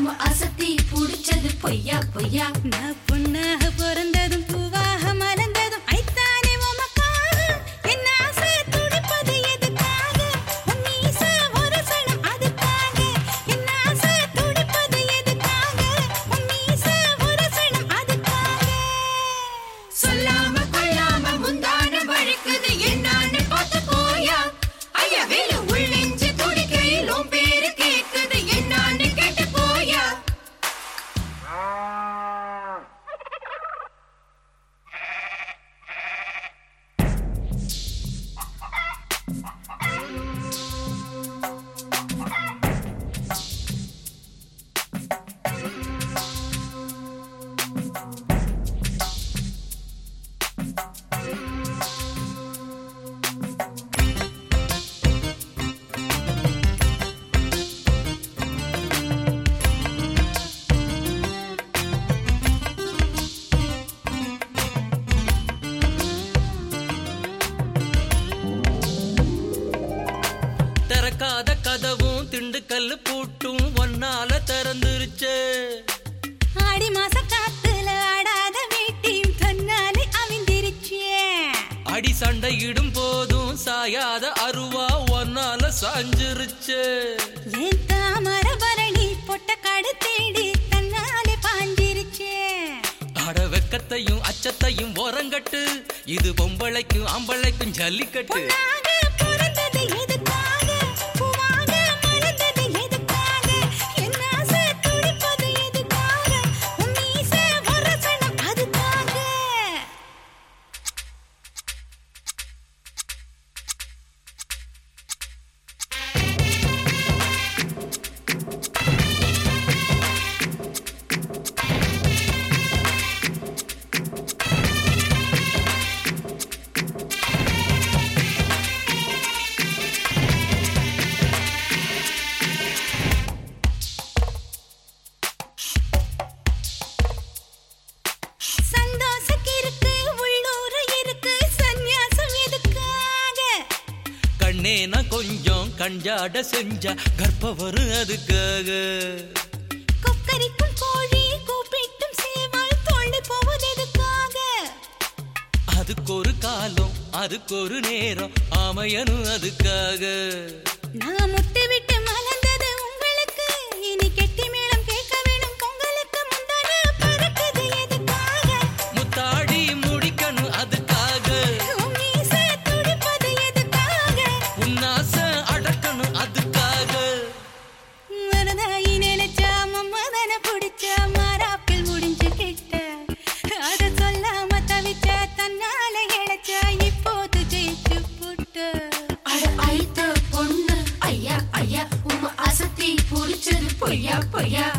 உம்ம அசத்தி புடிச்சது பொய்யா பொய்யா நான் பொண்ணாக பிறந்ததும் பூவாக மலர்ந்ததும் ஐத்தானே உமக்காக என் ஆசை துடிப்பது எதுக்காக உன் மீச ஒரு சனம் அதுக்காக என் ஆசை துடிப்பது எதுக்காக உன் மீச ஒரு சனம் அதுக்காக சொல்லாம கொள்ளாம முந்தான வழிக்குது என்னான்னு பார்த்து போயா ஐயா வேலு உள்ளெஞ்சு துடிக்கையில் உன் பேரு கேக்குது என்னான்னு கேட்டு போயா திறக்காத கதவும் திண்டுக்கல்லு பூட்டும் ஒன்னால திறந்துருச்சு ஆடி மாச காத்துல ஆடாத வீட்டையும் தன்னாலே அவிந்திருச்சே அடி சண்டையிடும் போதும் சாயாத அருவா ஒன்னால சாஞ்சிருச்சு ஏன் தாமர பரணி பொட்ட காடு தேடி தன்னாலே பாஞ்சிருச்சே அட வெக்கத்தையும் அச்சத்தையும் ஓரங்கட்டு இது பொம்பளைக்கும் ஆம்பளைக்கும் ஜல்லிக்கட்டு பொன்னாக பிறந்தது எதுக்காக பூவாக மலர்ந்தது எதுக்காக என் ஆசை துடிப்பது எதுக்காக உன் மீசை வரசனம் அதுக்காக சந்தோஷம் இருக்கு உள்ளூர இருக்கு சந்நியாசம் எதுக்காக கண்ணேனா கொஞ்சம் கஞ்சாட செஞ்சா கர்ப்ப வரும் அதுக்காக கொக்கரிக்கும் கோழி கூப்பிட்டும் சேவால் தொண்டு போவது எதுக்காக அதுக்கு ஒரு காலம் அதுக்கு ஒரு நேரம் ஆமையனும் அதுக்காக நான் முட்டு விட்டு மலர்ந்தது உங்களுக்கு இனி கெட்டி மேளம் கேட்க வேணும் பொங்கலுக்கு முந்தான பறக்குது எதுக்காக முத்தாடி முடிக்கணும் அதுக்காக உன் மீசை துடிப்பது எதுக்காக உன்னாச அடக்கணும் அதுக்காக மனதாயி நினைச்சா மம்மதன பிடிச்சா மாறாப்பில் முடிஞ்சு கிட்ட அத சொல்லாம தவிச்ச தன்னால இழைச்சா இப்போது ஜெயிச்சு புட்ட அட ஐத்த பொண்ணு ஐயா ஐயா உம்ம அசத்தி புடிச்சது பொய்யா பொய்யா